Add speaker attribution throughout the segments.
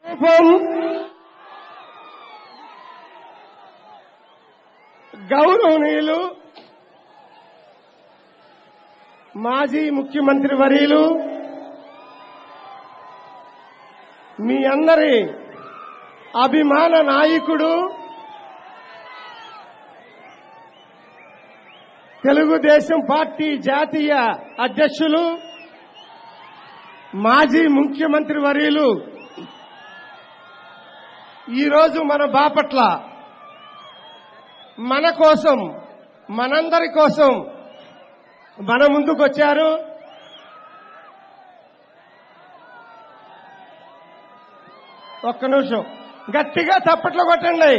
Speaker 1: గౌరవనీయులు మాజీ ముఖ్యమంత్రి వర్యులు మీ అందరి అభిమాన నాయకుడు తెలుగుదేశం పార్టీ జాతీయ అధ్యక్షులు మాజీ ముఖ్యమంత్రి వర్యులు ఈరోజు మన బాపట్ల మన కోసం మనందరి కోసం మన ముందుకు వచ్చారు ఒక్క నిమిషం గట్టిగా తప్పట్లు కొట్టండి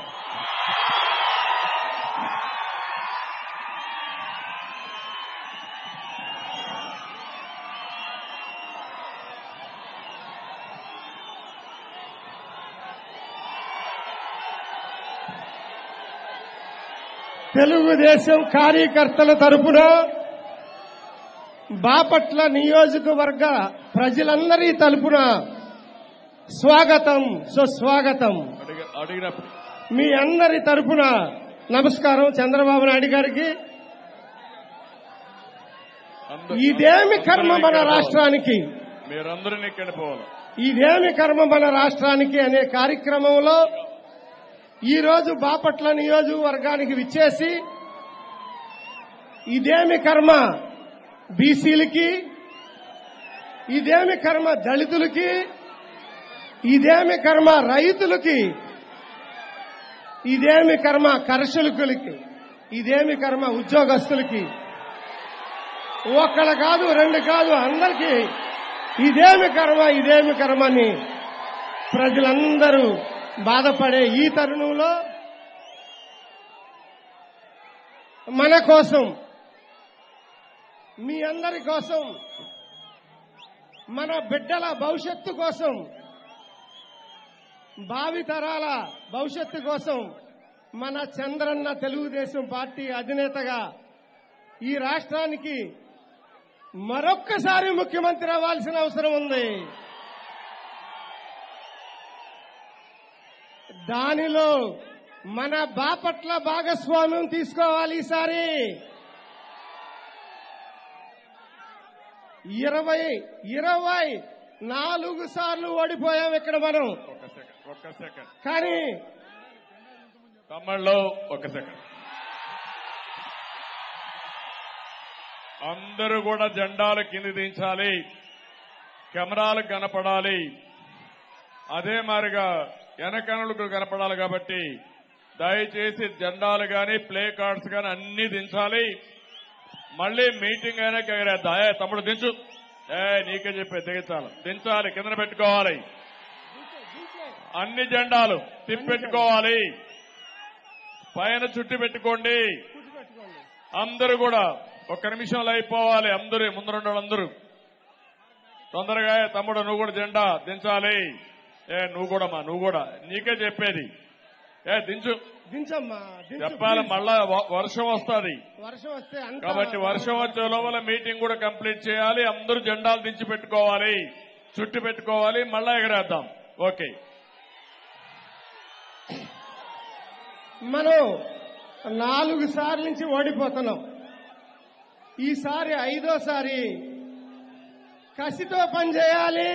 Speaker 1: తెలుగుదేశం కార్యకర్తల తరపున బాపట్ల నియోజకవర్గ ప్రజలందరి తరపున స్వాగతం సుస్వాగతం
Speaker 2: అడిగ- అడిగినప్పుడు
Speaker 1: మీ అందరి తరపున నమస్కారం చంద్రబాబు నాయుడు గారికి
Speaker 2: అందరూ-
Speaker 1: ఇదేమి కర్మ
Speaker 2: అందరూ
Speaker 1: మన
Speaker 2: ఇక్కడ
Speaker 1: రాష్ట్రానికి
Speaker 2: పోవాలి. మీరందరినీ ఇక్కడ పోవాలి
Speaker 1: ఇదేమి కర్మ మన రాష్ట్రానికి అనే కార్యక్రమంలో ఈ రోజు బాపట్ల నియోజకవర్గానికి విచ్చేసి ఇదేమి కర్మ బీసీలకి ఇదేమి కర్మ దళితులకి ఇదేమి కర్మ రైతులకి ఇదేమి కర్మ కర్షకులకి ఇదేమి కర్మ ఉద్యోగస్తులకి ఒక్కళ్ళ కాదు రెండు కాదు అందరికీ ఇదేమి కర్మ ఇదేమి కర్మ అని ప్రజలందరూ బాధపడే ఈ తరుణంలో మన కోసం మీ అందరి కోసం మన బిడ్డల భవిష్యత్తు కోసం భావితరాల భవిష్యత్తు కోసం మన చంద్రన్న తెలుగుదేశం పార్టీ అధినేతగా ఈ రాష్ట్రానికి మరొక్కసారి ముఖ్యమంత్రి అవ్వాల్సిన అవసరం ఉంది దానిలో మన బాపట్ల భాగస్వామ్యం తీసుకోవాలి ఈసారి ఇరవై ఇరవై నాలుగు సార్లు ఓడిపోయాం ఇక్కడ మనం
Speaker 2: ఒక సెకండ్ ఒక్క సెకండ్
Speaker 1: కానీ
Speaker 2: తమిళ్లో ఒక సెకండ్ అందరూ కూడా జెండాలు కింది దించాలి కెమెరాలు కనపడాలి అదే మారిగా వెనకనులకు కనపడాలి కాబట్టి దయచేసి జెండాలు గాని ప్లే కార్డ్స్ గాని అన్ని దించాలి మళ్ళీ మీటింగ్ అయినాక ఎగరేద్దాం. ఏ తమ్ముడు దించు ఏ నీకే చెప్పే దిగించాలి దించాలి కింద పెట్టుకోవాలి అన్ని జెండాలు తిప్పెట్టుకోవాలి పైన చుట్టి పెట్టుకోండి అందరూ కూడా ఒక్క నిమిషంలో అయిపోవాలి అందరూ ముందరుండే వాళ్ళందరూ తొందరగా ఏ తమ్ముడు నువ్వు కూడా జెండా దించాలి ఏ నువ్వు కూడా మా నువ్వు కూడా నీకే చెప్పేది ఏ దించు
Speaker 1: దించమ్మా దించు,
Speaker 2: చెప్పాలి
Speaker 1: please.
Speaker 2: మళ్ళా వ- వర్షం వస్తుంది
Speaker 1: వర్షం వస్తే అంత
Speaker 2: కాబట్టి వర్షం వచ్చే లోపల మీటింగ్ కూడా కంప్లీట్ చేయాలి అందరూ జెండాలు దించి పెట్టుకోవాలి చుట్టి పెట్టుకోవాలి మళ్ళా ఎగరేద్దాం ఓకే
Speaker 1: మనం నాలుగు సార్లు నుంచి ఓడిపోతున్నాం ఈసారి ఐదోసారి కసితో పనిచేయాలి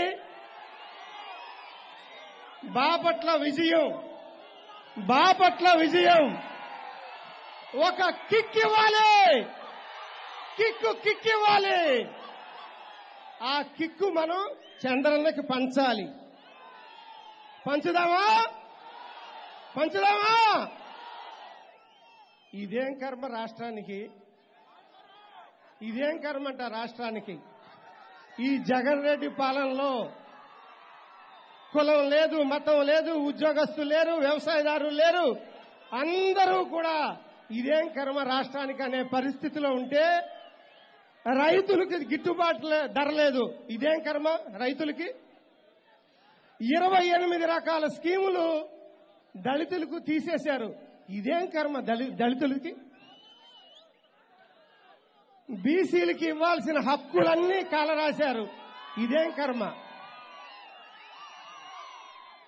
Speaker 1: బాపట్ల విజయం బాపట్ల విజయం ఒక కిక్ ఇవ్వాలి కిక్కు కిక్ ఇవ్వాలి ఆ కిక్కు మనం చంద్రన్నకి పంచాలి పంచుదామా పంచుదామా ఇదేం కర్మ రాష్ట్రానికి ఇదేం కర్మంట రాష్ట్రానికి ఈ జగన్ రెడ్డి పాలనలో కులం లేదు మతం లేదు ఉద్యోగస్తులు లేరు వ్యవసాయదారులు లేరు అందరూ కూడా ఇదేం కర్మ రాష్ట్రానికి అనే పరిస్థితిలో ఉంటే రైతులకి గిట్టుబాటు లే- ధర లేదు ఇదేం కర్మ రైతులకి ఇరవై ఎనిమిది రకాల స్కీములు దళితులకు తీసేశారు ఇదేం కర్మ దళి- దళితులకి బీసీలకి ఇవ్వాల్సిన హక్కులన్నీ కాలరాశారు ఇదేం కర్మ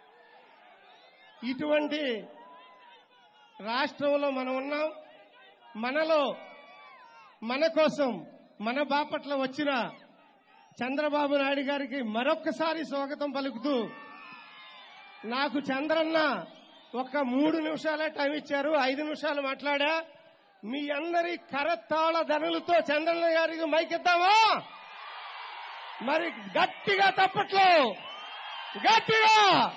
Speaker 1: ఇటువంటి రాష్ట్రంలో మనం ఉన్నాం మనలో మన కోసం మన బాపట్ల వచ్చిన చంద్రబాబు నాయుడు గారికి మరొక్కసారి స్వాగతం పలుకుతూ నాకు చంద్రన్న ఒక మూడు నిమిషాలే టైం ఇచ్చారు ఐదు నిమిషాలు మాట్లాడా మీ అందరి కరతాళ ధనులతో చంద్రన్న గారికి మైకిద్దామా మరి గట్టిగా తప్పట్లో గట్టిగా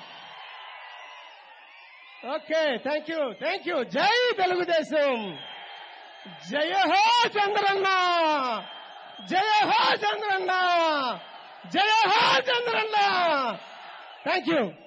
Speaker 1: okay thank you thank you జై తెలుగుదేశం జయ హో చంద్రన్న జయ హో చంద్రన్న జయ హో చంద్రన్న థ్యాంక్ యూ